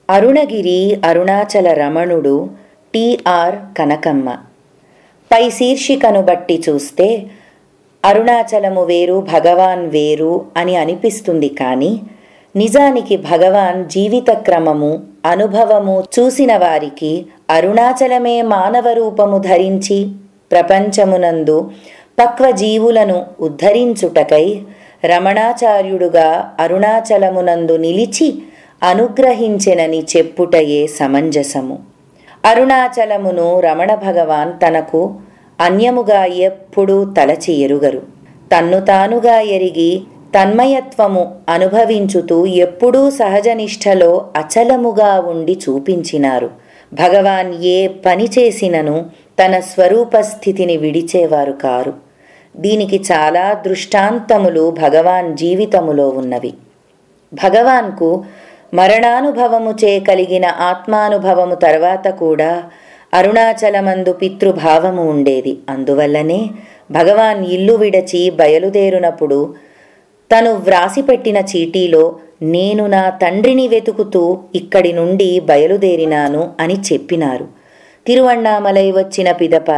అరుణగిరి అరుణాచల రమణుడు టిఆర్ కనకమ్మ పై శీర్షికను బట్టి చూస్తే అరుణాచలము వేరు భగవాన్ వేరు అని అనిపిస్తుంది కానీ నిజానికి భగవాన్ జీవిత క్రమము అనుభవము చూసిన వారికి అరుణాచలమే మానవ రూపము ధరించి ప్రపంచమునందు పక్వ జీవులను ఉద్ధరించుటకై రమణాచార్యుడుగా అరుణాచలమునందు నిలిచి అనుగ్రహించెనని చెప్పుటయే సమంజసము అరుణాచలమును రమణ భగవాన్ తనకు అన్యముగా ఎప్పుడూ తలచి ఎరుగరు తన్ను తానుగా ఎరిగి తన్మయత్వము అనుభవించుతూ ఎప్పుడూ సహజనిష్టలో అచలముగా ఉండి చూపించినారు భగవాన్ ఏ పని చేసినను తన స్వరూప స్థితిని విడిచేవారు కారు దీనికి చాలా దృష్టాంతములు భగవాన్ జీవితములో ఉన్నవి భగవాన్కు మరణానుభవము చే కలిగిన ఆత్మానుభవము తర్వాత కూడా అరుణాచలమందు పితృభావము ఉండేది అందువల్లనే భగవాన్ ఇల్లు విడచి బయలుదేరునప్పుడు తను వ్రాసిపెట్టిన చీటీలో నేను నా తండ్రిని వెతుకుతూ ఇక్కడి నుండి బయలుదేరినాను అని చెప్పినారు తిరువణ్ణామలై వచ్చిన పిదప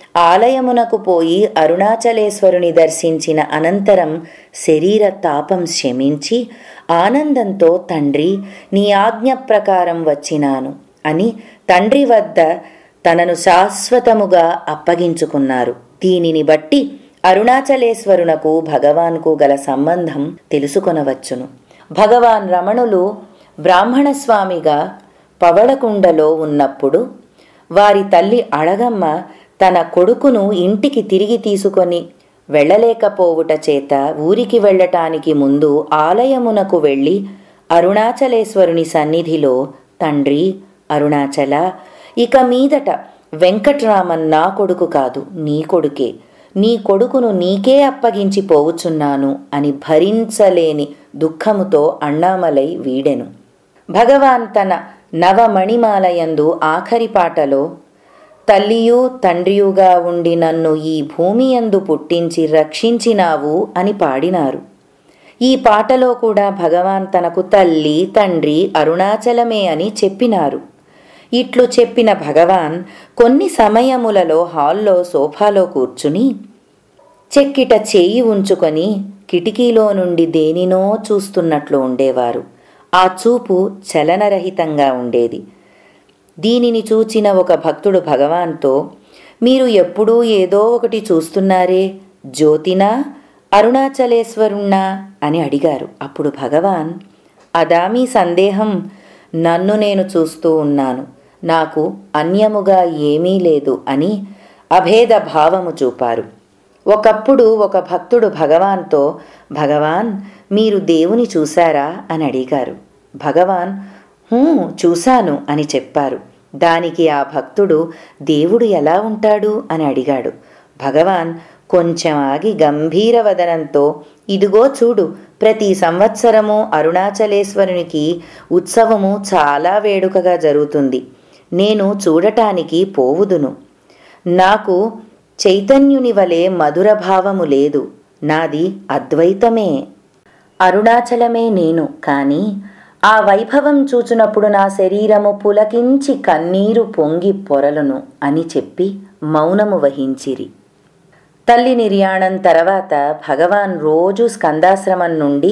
ఆలయమునకు పోయి అరుణాచలేశ్వరుని దర్శించిన అనంతరం శరీర తాపం శమించి ఆనందంతో తండ్రి నీ ఆజ్ఞ ప్రకారం వచ్చినాను అని తండ్రి వద్ద తనను శాశ్వతముగా అప్పగించుకున్నారు దీనిని బట్టి అరుణాచలేశ్వరునకు భగవాన్కు గల సంబంధం తెలుసుకొనవచ్చును భగవాన్ రమణులు బ్రాహ్మణస్వామిగా పవళకుండలో ఉన్నప్పుడు వారి తల్లి అడగమ్మ తన కొడుకును ఇంటికి తిరిగి తీసుకొని వెళ్ళలేకపోవుట చేత ఊరికి వెళ్ళటానికి ముందు ఆలయమునకు వెళ్ళి అరుణాచలేశ్వరుని సన్నిధిలో తండ్రి అరుణాచల ఇక మీదట వెంకట్రామన్ నా కొడుకు కాదు నీ కొడుకే నీ కొడుకును నీకే అప్పగించి పోవుచున్నాను అని భరించలేని దుఃఖముతో అన్నామలై వీడెను భగవాన్ తన నవమణిమాలయందు ఆఖరి పాటలో తల్లియు తండ్రియుగా ఉండి నన్ను ఈ భూమియందు పుట్టించి రక్షించినావు అని పాడినారు ఈ పాటలో కూడా భగవాన్ తనకు తల్లి తండ్రి అరుణాచలమే అని చెప్పినారు ఇట్లు చెప్పిన భగవాన్ కొన్ని సమయములలో హాల్లో సోఫాలో కూర్చుని చెక్కిట చేయి ఉంచుకొని కిటికీలో నుండి దేనినో చూస్తున్నట్లు ఉండేవారు ఆ చూపు చలనరహితంగా ఉండేది దీనిని చూచిన ఒక భక్తుడు భగవాన్తో మీరు ఎప్పుడూ ఏదో ఒకటి చూస్తున్నారే జ్యోతినా అరుణాచలేశ్వరుణ్ణా అని అడిగారు అప్పుడు భగవాన్ అదా మీ సందేహం నన్ను నేను చూస్తూ ఉన్నాను నాకు అన్యముగా ఏమీ లేదు అని అభేద భావము చూపారు ఒకప్పుడు ఒక భక్తుడు భగవాన్తో భగవాన్ మీరు దేవుని చూశారా అని అడిగారు భగవాన్ హూ చూశాను అని చెప్పారు దానికి ఆ భక్తుడు దేవుడు ఎలా ఉంటాడు అని అడిగాడు భగవాన్ కొంచెం ఆగి గంభీర వదనంతో ఇదిగో చూడు ప్రతి సంవత్సరము అరుణాచలేశ్వరునికి ఉత్సవము చాలా వేడుకగా జరుగుతుంది నేను చూడటానికి పోవుదును నాకు చైతన్యుని వలె మధుర భావము లేదు నాది అద్వైతమే అరుణాచలమే నేను కాని ఆ వైభవం చూచినప్పుడు నా శరీరము పులకించి కన్నీరు పొంగి పొరలును అని చెప్పి మౌనము వహించిరి తల్లి నిర్యాణం తర్వాత భగవాన్ రోజు స్కందాశ్రమం నుండి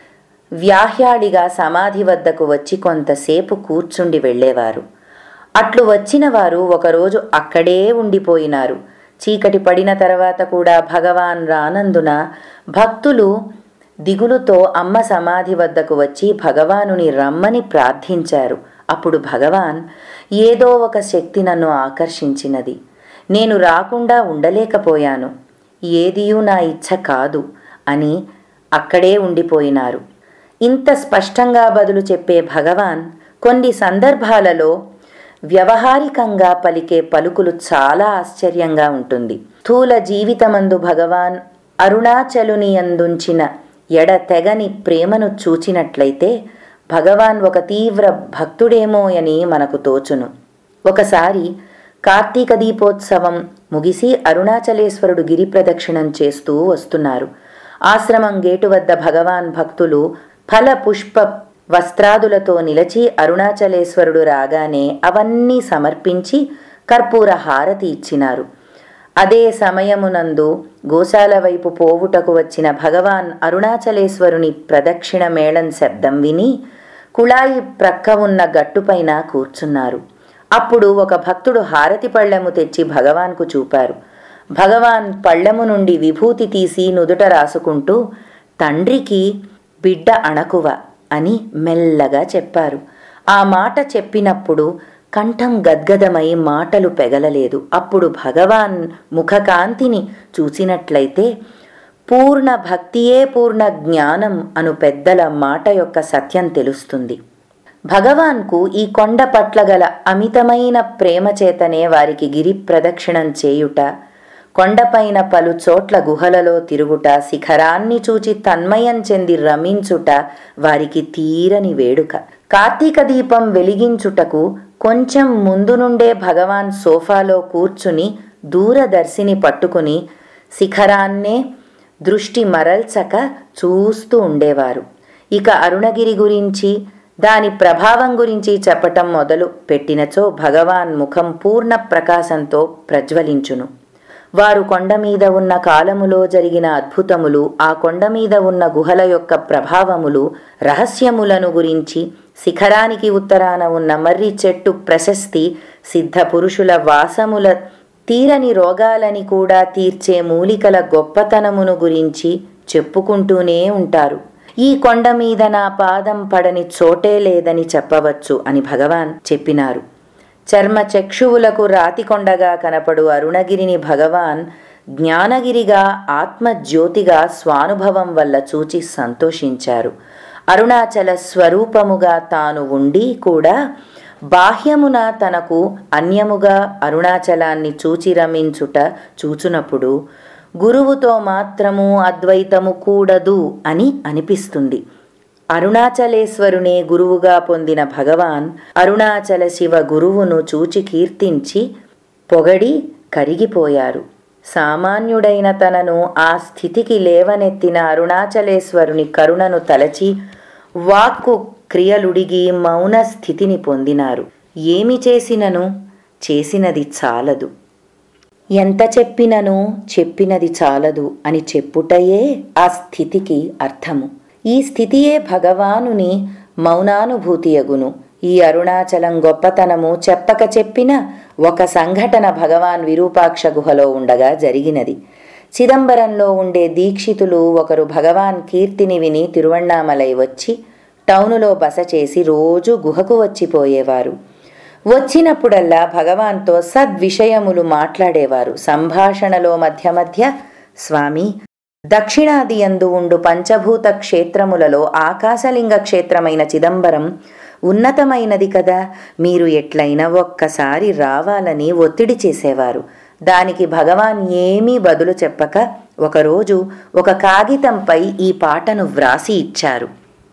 వ్యాహ్యాడిగా సమాధి వద్దకు వచ్చి కొంతసేపు కూర్చుండి వెళ్ళేవారు అట్లు వచ్చిన వారు ఒకరోజు అక్కడే ఉండిపోయినారు చీకటి పడిన తర్వాత కూడా భగవాన్ రానందున భక్తులు దిగులుతో అమ్మ సమాధి వద్దకు వచ్చి భగవానుని రమ్మని ప్రార్థించారు అప్పుడు భగవాన్ ఏదో ఒక శక్తి నన్ను ఆకర్షించినది నేను రాకుండా ఉండలేకపోయాను ఏదియూ నా ఇచ్ఛ కాదు అని అక్కడే ఉండిపోయినారు ఇంత స్పష్టంగా బదులు చెప్పే భగవాన్ కొన్ని సందర్భాలలో వ్యవహారికంగా పలికే పలుకులు చాలా ఆశ్చర్యంగా ఉంటుంది స్థూల జీవితమందు భగవాన్ అరుణాచలుని అందుంచిన ఎడతెగని ప్రేమను చూచినట్లయితే భగవాన్ ఒక తీవ్ర భక్తుడేమో అని మనకు తోచును ఒకసారి కార్తీక దీపోత్సవం ముగిసి అరుణాచలేశ్వరుడు గిరి ప్రదక్షిణం చేస్తూ వస్తున్నారు ఆశ్రమం గేటు వద్ద భగవాన్ భక్తులు ఫల పుష్ప వస్త్రాదులతో నిలచి అరుణాచలేశ్వరుడు రాగానే అవన్నీ సమర్పించి కర్పూర హారతి ఇచ్చినారు అదే సమయమునందు గోశాల వైపు పోవుటకు వచ్చిన భగవాన్ అరుణాచలేశ్వరుని ప్రదక్షిణ మేళం శబ్దం విని కుళాయి ప్రక్క ఉన్న గట్టుపైన కూర్చున్నారు అప్పుడు ఒక భక్తుడు హారతి పళ్ళెము తెచ్చి భగవాన్కు చూపారు భగవాన్ పళ్ళెము నుండి విభూతి తీసి నుదుట రాసుకుంటూ తండ్రికి బిడ్డ అణకువ అని మెల్లగా చెప్పారు ఆ మాట చెప్పినప్పుడు కంఠం గద్గదమై మాటలు పెగలలేదు అప్పుడు భగవాన్ ముఖకాంతిని చూసినట్లయితే పూర్ణ భక్తియే పూర్ణ జ్ఞానం అను పెద్దల మాట యొక్క సత్యం తెలుస్తుంది భగవాన్కు ఈ కొండ పట్ల గల అమితమైన ప్రేమ చేతనే వారికి గిరి ప్రదక్షిణం చేయుట కొండపైన పలు చోట్ల గుహలలో తిరుగుట శిఖరాన్ని చూచి తన్మయం చెంది రమించుట వారికి తీరని వేడుక కార్తీక దీపం వెలిగించుటకు కొంచెం ముందు నుండే భగవాన్ సోఫాలో కూర్చుని దూరదర్శిని పట్టుకుని శిఖరాన్నే దృష్టి మరల్చక చూస్తూ ఉండేవారు ఇక అరుణగిరి గురించి దాని ప్రభావం గురించి చెప్పటం మొదలు పెట్టినచో భగవాన్ ముఖం పూర్ణ ప్రకాశంతో ప్రజ్వలించును వారు కొండ మీద ఉన్న కాలములో జరిగిన అద్భుతములు ఆ కొండ మీద ఉన్న గుహల యొక్క ప్రభావములు రహస్యములను గురించి శిఖరానికి ఉత్తరాన ఉన్న మర్రి చెట్టు ప్రశస్తి సిద్ధ పురుషుల వాసముల తీరని రోగాలని కూడా తీర్చే మూలికల గొప్పతనమును గురించి చెప్పుకుంటూనే ఉంటారు ఈ కొండ మీద నా పాదం పడని చోటే లేదని చెప్పవచ్చు అని భగవాన్ చెప్పినారు చర్మ చక్షువులకు రాతికొండగా కనపడు అరుణగిరిని భగవాన్ జ్ఞానగిరిగా ఆత్మజ్యోతిగా స్వానుభవం వల్ల చూచి సంతోషించారు అరుణాచల స్వరూపముగా తాను ఉండి కూడా బాహ్యమున తనకు అన్యముగా అరుణాచలాన్ని చూచి రమించుట చూచునప్పుడు గురువుతో మాత్రము అద్వైతము కూడదు అని అనిపిస్తుంది అరుణాచలేశ్వరునే గురువుగా పొందిన భగవాన్ అరుణాచల శివ గురువును చూచి కీర్తించి పొగడి కరిగిపోయారు సామాన్యుడైన తనను ఆ స్థితికి లేవనెత్తిన అరుణాచలేశ్వరుని కరుణను తలచి వాక్కు క్రియలుడిగి మౌన స్థితిని పొందినారు ఏమి చేసినను చేసినది చాలదు ఎంత చెప్పినను చెప్పినది చాలదు అని చెప్పుటయే ఆ స్థితికి అర్థము ఈ స్థితియే భగవానుని మౌనానుభూతియగును ఈ అరుణాచలం గొప్పతనము చెప్పక చెప్పిన ఒక సంఘటన భగవాన్ విరూపాక్ష గుహలో ఉండగా జరిగినది చిదంబరంలో ఉండే దీక్షితులు ఒకరు భగవాన్ కీర్తిని విని తిరువణ్ణామలై వచ్చి టౌనులో బస చేసి రోజు గుహకు వచ్చిపోయేవారు వచ్చినప్పుడల్లా భగవాన్తో సద్విషయములు మాట్లాడేవారు సంభాషణలో మధ్య మధ్య స్వామి దక్షిణాది యందు ఉండు పంచభూత క్షేత్రములలో ఆకాశలింగ క్షేత్రమైన చిదంబరం ఉన్నతమైనది కదా మీరు ఎట్లయినా ఒక్కసారి రావాలని ఒత్తిడి చేసేవారు దానికి భగవాన్ ఏమీ బదులు చెప్పక ఒకరోజు ఒక కాగితంపై ఈ పాటను వ్రాసి ఇచ్చారు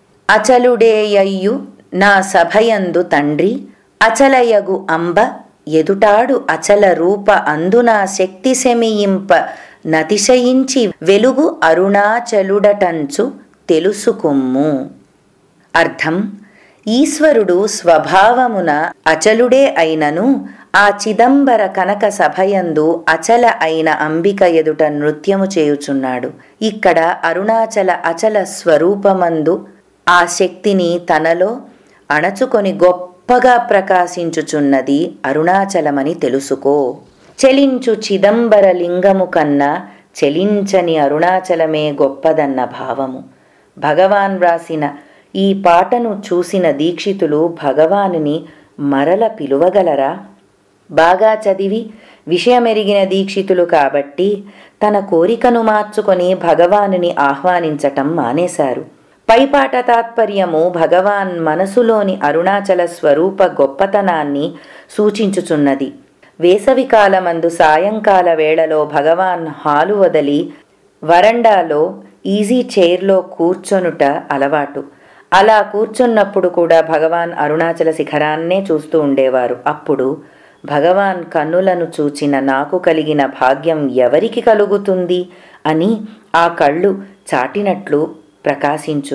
అచలుడేయయ్యు నా సభయందు తండ్రి అచలయగు అంబ ఎదుటాడు అచల రూప అందునా శక్తి శమియింప నతిశయించి వెలుగు అరుణాచలుడటంచు తెలుసుకొమ్ము అర్థం ఈశ్వరుడు స్వభావమున అచలుడే అయినను ఆ చిదంబర కనక సభయందు అచల అయిన అంబిక ఎదుట నృత్యము చేయుచున్నాడు ఇక్కడ అరుణాచల అచల స్వరూపమందు ఆ శక్తిని తనలో అణచుకొని గొప్పగా ప్రకాశించుచున్నది అరుణాచలమని తెలుసుకో చెలించు చిదంబర లింగము కన్నా చెలించని అరుణాచలమే గొప్పదన్న భావము భగవాన్ వ్రాసిన ఈ పాటను చూసిన దీక్షితులు భగవానుని మరల పిలువగలరా బాగా చదివి విషయమెరిగిన దీక్షితులు కాబట్టి తన కోరికను మార్చుకొని భగవానుని ఆహ్వానించటం మానేశారు పైపాట తాత్పర్యము భగవాన్ మనసులోని అరుణాచల స్వరూప గొప్పతనాన్ని సూచించుచున్నది వేసవికాలమందు సాయంకాల వేళలో భగవాన్ హాలు వదలి వరండాలో ఈజీ చైర్లో కూర్చొనుట అలవాటు అలా కూర్చున్నప్పుడు కూడా భగవాన్ అరుణాచల శిఖరాన్నే చూస్తూ ఉండేవారు అప్పుడు భగవాన్ కన్నులను చూచిన నాకు కలిగిన భాగ్యం ఎవరికి కలుగుతుంది అని ఆ కళ్ళు చాటినట్లు ప్రకాశించును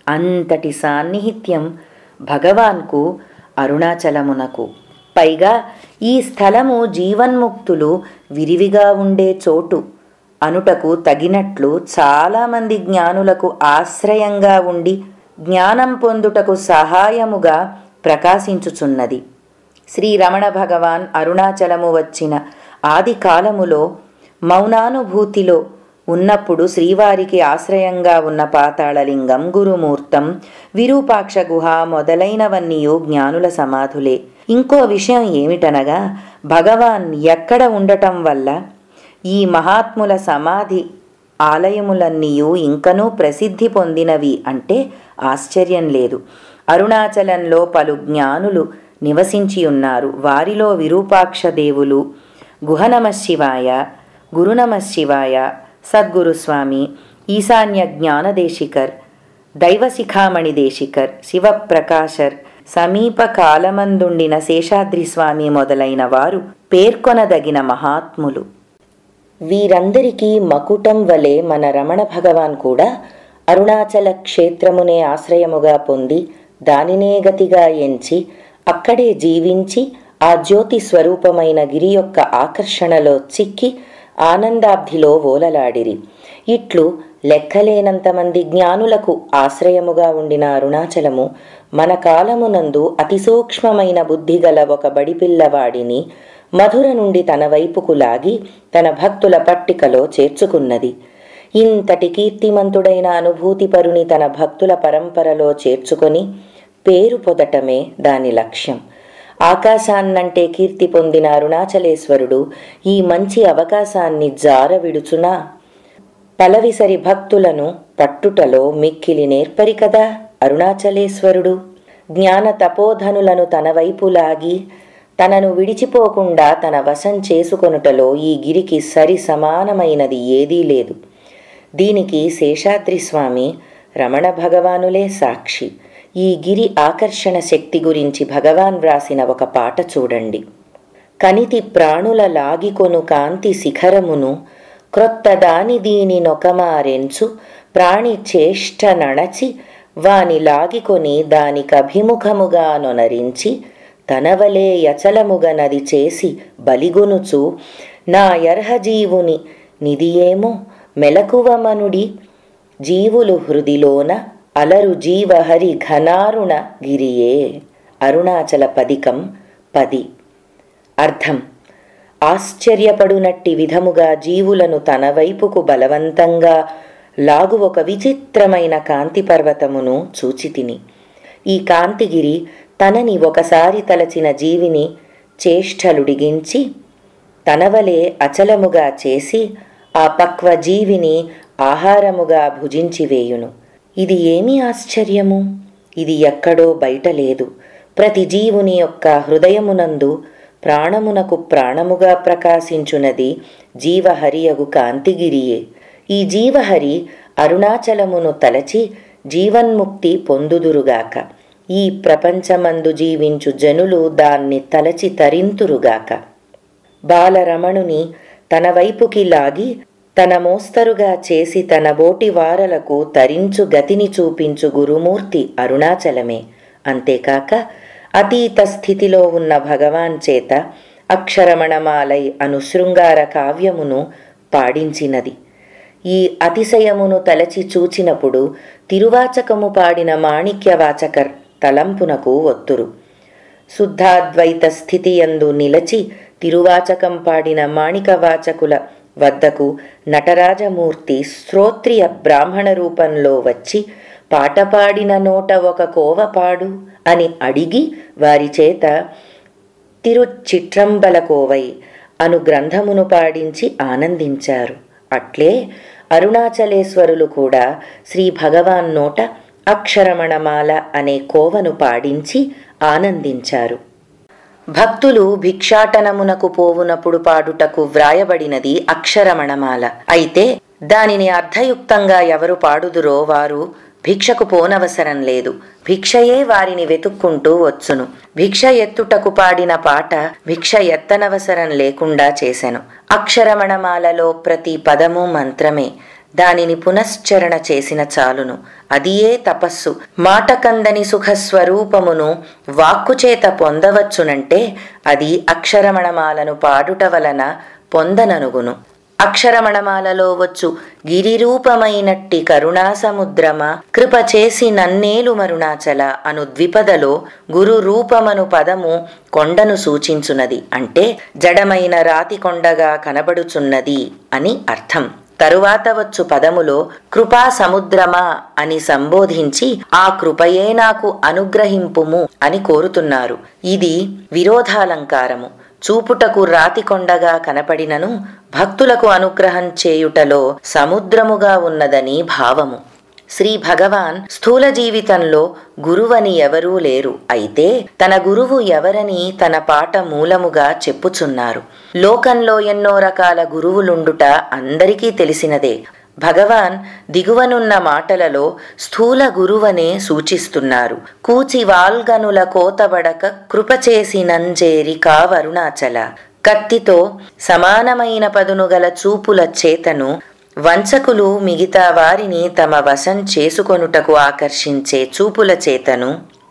అంతటి సాన్నిహిత్యం భగవాన్కు అరుణాచలమునకు పైగా ఈ స్థలము జీవన్ముక్తులు విరివిగా ఉండే చోటు అనుటకు తగినట్లు చాలామంది జ్ఞానులకు ఆశ్రయంగా ఉండి జ్ఞానం పొందుటకు సహాయముగా ప్రకాశించుచున్నది శ్రీ రమణ భగవాన్ అరుణాచలము వచ్చిన ఆది కాలములో మౌనానుభూతిలో ఉన్నప్పుడు శ్రీవారికి ఆశ్రయంగా ఉన్న పాతాళలింగం గురుమూర్తం విరూపాక్ష గుహ మొదలైనవన్నీయు జ్ఞానుల సమాధులే ఇంకో విషయం ఏమిటనగా భగవాన్ ఎక్కడ ఉండటం వల్ల ఈ మహాత్ముల సమాధి ఆలయములన్నీయు ఇంకనూ ప్రసిద్ధి పొందినవి అంటే ఆశ్చర్యం లేదు అరుణాచలంలో పలు జ్ఞానులు నివసించి ఉన్నారు వారిలో విరూపాక్ష దేవులు గుహనమ శివాయ గురునమ శివాయ సద్గురుస్వామి ఈశాన్య జ్ఞానదేశికర్ దైవశిఖామణి దేశికర్ శివప్రకాశర్ సమీప కాలమందుండిన శేషాద్రి స్వామి మొదలైన వారు పేర్కొనదగిన మహాత్ములు వీరందరికీ మకుటం వలె మన రమణ భగవాన్ కూడా అరుణాచల క్షేత్రమునే ఆశ్రయముగా పొంది దానినే గతిగా ఎంచి అక్కడే జీవించి ఆ జ్యోతి స్వరూపమైన గిరి యొక్క ఆకర్షణలో చిక్కి ఆనందాబ్ధిలో ఓలలాడిరి ఇట్లు లెక్కలేనంతమంది జ్ఞానులకు ఆశ్రయముగా ఉండిన అరుణాచలము మన కాలమునందు అతి సూక్ష్మమైన బుద్ధిగల ఒక బడిపిల్లవాడిని మధుర నుండి తన వైపుకు లాగి తన భక్తుల పట్టికలో చేర్చుకున్నది ఇంతటి కీర్తిమంతుడైన అనుభూతిపరుని తన భక్తుల పరంపరలో చేర్చుకొని పేరు పొదటమే దాని లక్ష్యం ఆకాశాన్నంటే కీర్తి పొందిన అరుణాచలేశ్వరుడు ఈ మంచి అవకాశాన్ని జార విడుచునా పలవిసరి భక్తులను పట్టుటలో మిక్కిలి నేర్పరి కదా అరుణాచలేశ్వరుడు జ్ఞాన తపోధనులను తన వైపు లాగి తనను విడిచిపోకుండా తన వశం చేసుకొనుటలో ఈ గిరికి సరి సమానమైనది ఏదీ లేదు దీనికి శేషాద్రి స్వామి రమణ భగవానులే సాక్షి ఈ గిరి ఆకర్షణ శక్తి గురించి భగవాన్ వ్రాసిన ఒక పాట చూడండి కనితి ప్రాణుల లాగికొను కాంతి శిఖరమును క్రొత్త దాని దీని నొకమారెంచు ప్రాణి చేష్ట నణచి వాని లాగికొని దానికభిముఖముగా నొనరించి తనవలే యచలముగ నది చేసి బలిగొనుచు నా యర్హజీవుని నిదియేమో మెలకువమనుడి జీవులు హృదిలోన అలరు జీవహరి ఘనారుణ గిరియే అరుణాచల పదికం పది అర్థం ఆశ్చర్యపడునట్టి విధముగా జీవులను తన వైపుకు బలవంతంగా లాగు ఒక విచిత్రమైన కాంతి పర్వతమును చూచితిని ఈ కాంతిగిరి తనని ఒకసారి తలచిన జీవిని చేష్టలుడిగించి తనవలే అచలముగా చేసి ఆ పక్వ జీవిని ఆహారముగా భుజించివేయును ఇది ఏమి ఆశ్చర్యము ఇది ఎక్కడో బయట లేదు ప్రతి జీవుని యొక్క హృదయమునందు ప్రాణమునకు ప్రాణముగా ప్రకాశించునది జీవహరియగు కాంతిగిరియే ఈ జీవహరి అరుణాచలమును తలచి జీవన్ముక్తి పొందుదురుగాక ఈ ప్రపంచమందు జీవించు జనులు దాన్ని తలచి తరింతురుగాక బాలరమణుని తన వైపుకి లాగి తన మోస్తరుగా చేసి తన బోటి వారలకు తరించు గతిని చూపించు గురుమూర్తి అరుణాచలమే అంతేకాక అతీత స్థితిలో ఉన్న భగవాన్ చేత అక్షరమణమాలై అను శృంగార కావ్యమును పాడించినది ఈ అతిశయమును తలచి చూచినప్పుడు తిరువాచకము పాడిన మాణిక్యవాచకర్ తలంపునకు ఒత్తురు శుద్ధాద్వైత స్థితియందు నిలచి తిరువాచకం పాడిన మాణికవాచకుల వద్దకు నటరాజమూర్తి శ్రోత్రియ బ్రాహ్మణ రూపంలో వచ్చి పాట పాడిన నోట ఒక కోవపాడు అని అడిగి వారి చేత తిరుచిట్రంబల కోవై అను గ్రంథమును పాడించి ఆనందించారు అట్లే అరుణాచలేశ్వరులు కూడా శ్రీ భగవాన్ నోట అక్షరమణమాల అనే కోవను పాడించి ఆనందించారు భక్తులు భిక్షాటనమునకు పోవునప్పుడు పాడుటకు వ్రాయబడినది అక్షరమణమాల అయితే దానిని అర్థయుక్తంగా ఎవరు పాడుదురో వారు భిక్షకు పోనవసరం లేదు భిక్షయే వారిని వెతుక్కుంటూ వచ్చును భిక్ష ఎత్తుటకు పాడిన పాట భిక్ష ఎత్తనవసరం లేకుండా చేసెను అక్షరమణమాలలో ప్రతి పదము మంత్రమే దానిని పునశ్చరణ చేసిన చాలును అదియే తపస్సు మాటకందని సుఖస్వరూపమును వాక్కుచేత పొందవచ్చునంటే అది అక్షరమణమాలను పాడుట వలన పొందననుగును అక్షరమణమాలలో వచ్చు గిరిరూపమైనట్టి కరుణాసముద్రమా కృప చేసి నన్నేలు మరుణాచల అను ద్విపదలో గురు రూపమను పదము కొండను సూచించున్నది అంటే జడమైన రాతి కొండగా కనబడుచున్నది అని అర్థం తరువాత వచ్చు పదములో కృపా సముద్రమా అని సంబోధించి ఆ కృపయే నాకు అనుగ్రహింపుము అని కోరుతున్నారు ఇది విరోధాలంకారము చూపుటకు రాతి కొండగా కనపడినను భక్తులకు అనుగ్రహం చేయుటలో సముద్రముగా ఉన్నదని భావము శ్రీ భగవాన్ స్థూల జీవితంలో గురువని ఎవరూ లేరు అయితే తన గురువు ఎవరని తన పాట మూలముగా చెప్పుచున్నారు లోకంలో ఎన్నో రకాల గురువులుండుట అందరికీ తెలిసినదే భగవాన్ దిగువనున్న మాటలలో స్థూల గురువనే సూచిస్తున్నారు కూచి వాల్గనుల కోతబడక కృపచేసి నంజేరి కావరుణాచల కత్తితో సమానమైన పదునుగల చూపుల చేతను వంచకులు మిగతా వారిని తమ వశం చేసుకొనుటకు ఆకర్షించే చూపుల చేతను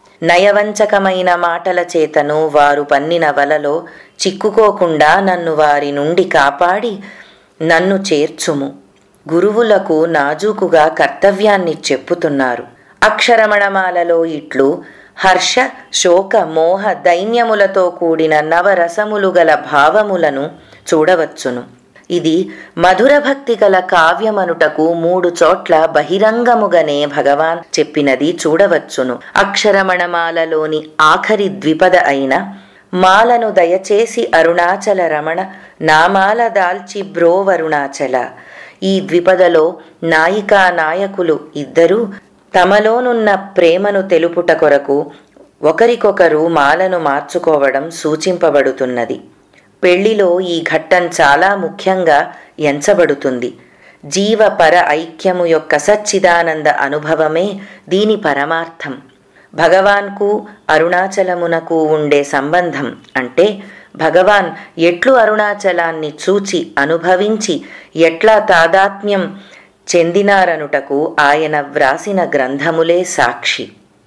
నయవంచకమైన మాటల చేతను వారు పన్నిన వలలో చిక్కుకోకుండా నన్ను వారి నుండి కాపాడి నన్ను చేర్చుము గురువులకు నాజూకుగా కర్తవ్యాన్ని చెప్పుతున్నారు అక్షరమణమాలలో ఇట్లు హర్ష శోక మోహ దైన్యములతో కూడిన నవరసములు గల భావములను చూడవచ్చును ఇది మధుర భక్తి గల కావ్యమనుటకు మూడు చోట్ల బహిరంగముగానే భగవాన్ చెప్పినది చూడవచ్చును అక్షరమణమాలలోని ఆఖరి ద్విపద అయిన మాలను దయచేసి అరుణాచల రమణ నామాల దాల్చి బ్రోవరుణాచల ఈ ద్విపదలో నాయికా నాయకులు ఇద్దరూ తమలోనున్న ప్రేమను తెలుపుట కొరకు ఒకరికొకరు మాలను మార్చుకోవడం సూచింపబడుతున్నది పెళ్లిలో ఈ ఘట్టం చాలా ముఖ్యంగా ఎంచబడుతుంది జీవ పర ఐక్యము యొక్క సచ్చిదానంద అనుభవమే దీని పరమార్థం భగవాన్కు అరుణాచలమునకు ఉండే సంబంధం అంటే భగవాన్ ఎట్లు అరుణాచలాన్ని చూచి అనుభవించి ఎట్లా తాదాత్మ్యం చెందినారనుటకు ఆయన వ్రాసిన గ్రంథములే సాక్షి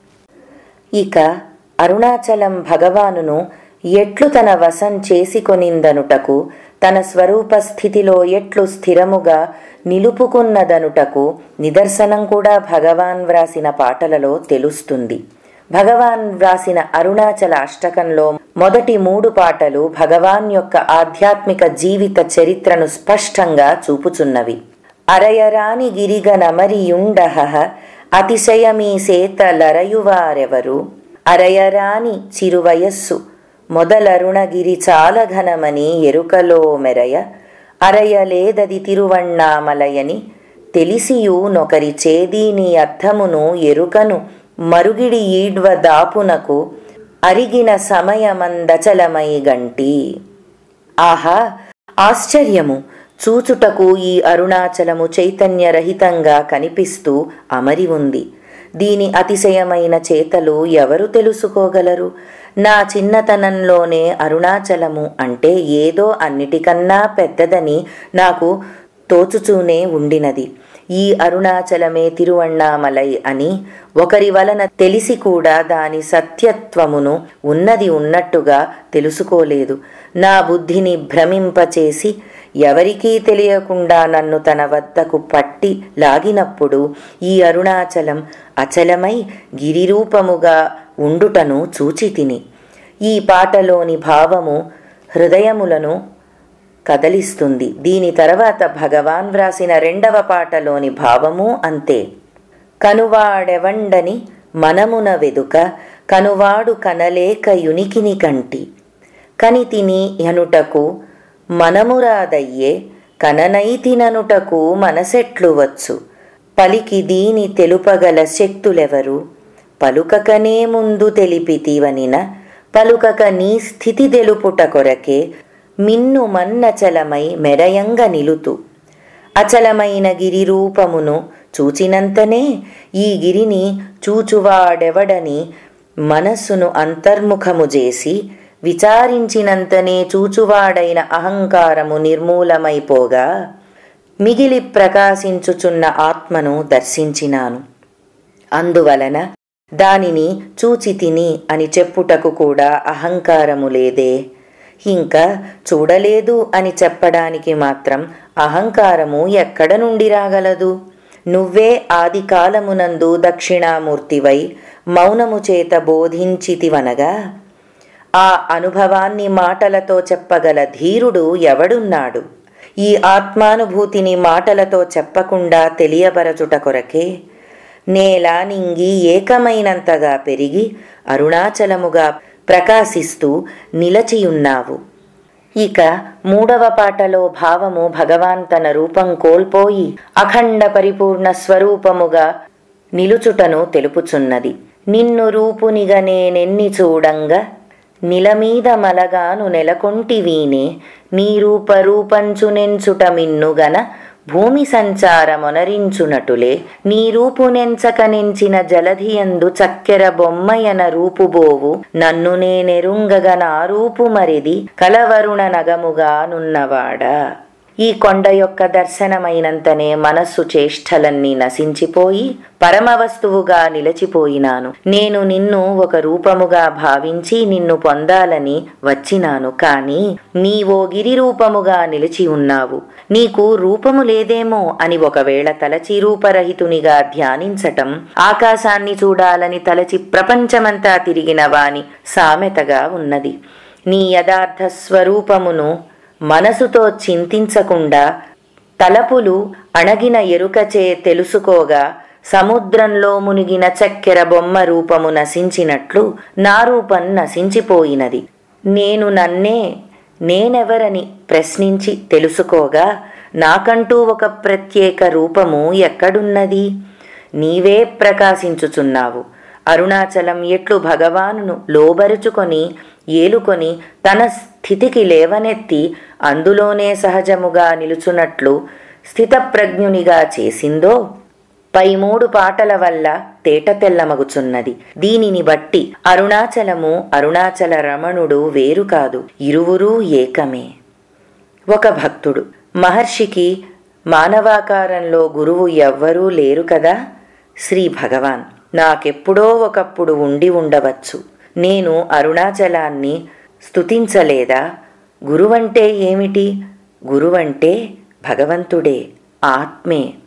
ఇక అరుణాచలం భగవానును ఎట్లు తన వశం చేసుకొనిందనుటకు తన స్వరూప స్థితిలో ఎట్లు స్థిరముగా నిలుపుకున్నదనుటకు నిదర్శనం కూడా భగవాన్ వ్రాసిన పాటలలో తెలుస్తుంది భగవాన్ వ్రాసిన అరుణాచల అష్టకంలో మొదటి మూడు పాటలు భగవాన్ యొక్క ఆధ్యాత్మిక జీవిత చరిత్రను స్పష్టంగా చూపుచున్నవి అరయరాని గిరిగనమరియుండహ అతిశయమీ సేత లరయువారెవరు అరయరాని చిరువయస్సు మొదలరుణగిరి చాలా ఘనమని ఎరుకలో మెరయ అరయలేదది తిరువಣ್ಣామలయని తెలిసియు నొకరి చేదీని అర్థమును ఎరుకను మరుగిడి ఈడ్వ దాపునకు అరిగిన సమయమందచలమై గంటి ఆహా ఆశ్చర్యము చూచుటకు ఈ అరుణాచలము చైతన్యరహితంగా కనిపిస్తూ అమరి ఉంది దీని అతిశయమైన చేతలు ఎవరు తెలుసుకోగలరు నా చిన్నతనంలోనే అరుణాచలము అంటే ఏదో అన్నిటికన్నా పెద్దదని నాకు తోచుచూనే ఉండినది ఈ అరుణాచలమే తిరువണ്ണామలై అని ఒకరి వలన తెలిసి కూడా దాని సత్యత్వమును ఉన్నది ఉన్నట్టుగా తెలుసుకోలేదు నా బుద్ధిని భ్రమింపచేసి ఎవరికీ తెలియకుండా నన్ను తన వద్దకు పట్టి లాగినప్పుడు ఈ అరుణాచలం అచలమై గిరిరూపముగా ఉండుటను చూచితిని ఈ పాటలోని భావము హృదయములను కదలిస్తుంది దీని తర్వాత భగవాన్ వ్రాసిన రెండవ పాటలోని భావము అంతే కనువాడెవండని మనమున వెదుక కనువాడు కనలేక యునికిని కంటి కనితిని యనుటకు మనమురాదయ్యే కననైతిననుటకు మనసెట్లు వచ్చు పలికి దీని తెలుపగల శక్తులెవరు పలుకకనే ముందు తెలిపితివనిన పలుకక నీ స్థితి తెలుపుట కొరకే మిన్ను మన్నచలమై మెరయంగ నిలుతు అచలమైన గిరి రూపమును చూచినంతనే ఈ గిరిని చూచువాడెవడని మనస్సును అంతర్ముఖము చేసి విచారించినంతనే చూచువాడైన అహంకారము నిర్మూలమైపోగా మిగిలి ప్రకాశించుచున్న ఆత్మను దర్శించినాను అందువలన దానిని చూచి తిని అని చెప్పుటకు కూడా అహంకారము లేదే ఇంకా చూడలేదు అని చెప్పడానికి మాత్రం అహంకారము ఎక్కడ నుండి రాగలదు నువ్వే ఆది కాలమునందు దక్షిణామూర్తివై మౌనము చేత బోధించితివనగా ఆ అనుభవాన్ని మాటలతో చెప్పగల ధీరుడు ఎవడున్నాడు ఈ ఆత్మానుభూతిని మాటలతో చెప్పకుండా తెలియబరచుట కొరకే నేల నింగి ఏకమైనంతగా పెరిగి అరుణాచలముగా ప్రకాశిస్తూ నిలచియున్నావు ఇక మూడవ పాటలో భావము భగవాన్ తన రూపం కోల్పోయి అఖండ పరిపూర్ణ స్వరూపముగా నిలుచుటను తెలుపుచున్నది నిన్ను రూపునిగా నేనెన్ని చూడంగా నిలమీద మలగాను నెలకొంటి వీనే నీ రూపరూపంచునెంచుట మిన్నుగన భూమి సంచారమొనరించునటులే నీ రూపునెంచక నెంచిన జలధియందు చక్కెర బొమ్మయన రూపుబోవు నన్ను నేనెరుంగగ నా రూపు మరిది కలవరుణ నగముగా నున్నవాడా ఈ కొండ యొక్క దర్శనమైనంతనే మనస్సు చేష్టలన్నీ నశించిపోయి పరమ వస్తువుగా నిలచిపోయినాను నేను నిన్ను ఒక రూపముగా భావించి నిన్ను పొందాలని వచ్చినాను కాని నీవో గిరి రూపముగా నిలిచి ఉన్నావు నీకు రూపము లేదేమో అని ఒకవేళ తలచి రూపరహితునిగా ధ్యానించటం ఆకాశాన్ని చూడాలని తలచి ప్రపంచమంతా తిరిగిన వాని సామెతగా ఉన్నది నీ యథార్థ స్వరూపమును మనసుతో చింతించకుండా తలపులు అణగిన ఎరుకచే తెలుసుకోగా సముద్రంలో మునిగిన చక్కెర బొమ్మ రూపము నశించినట్లు నా రూపం నశించిపోయినది నేను నన్నే నేనెవరని ప్రశ్నించి తెలుసుకోగా నాకంటూ ఒక ప్రత్యేక రూపము ఎక్కడున్నది నీవే ప్రకాశించుచున్నావు అరుణాచలం ఎట్లు భగవానును లోబరుచుకొని ఏలుకొని తన స్థితికి లేవనెత్తి అందులోనే సహజముగా నిలుచున్నట్లు స్థితప్రజ్ఞునిగా చేసిందో పై మూడు పాటల వల్ల తేట తెల్లమగుచున్నది దీనిని బట్టి అరుణాచలము అరుణాచల రమణుడు వేరు కాదు ఇరువురూ ఏకమే ఒక భక్తుడు మహర్షికి మానవాకారంలో గురువు ఎవ్వరూ లేరు కదా శ్రీ భగవాన్ నాకెప్పుడో ఒకప్పుడు ఉండి ఉండవచ్చు నేను అరుణాచలాన్ని స్తుతించలేదా గురువంటే ఏమిటి గురువంటే భగవంతుడే ఆత్మే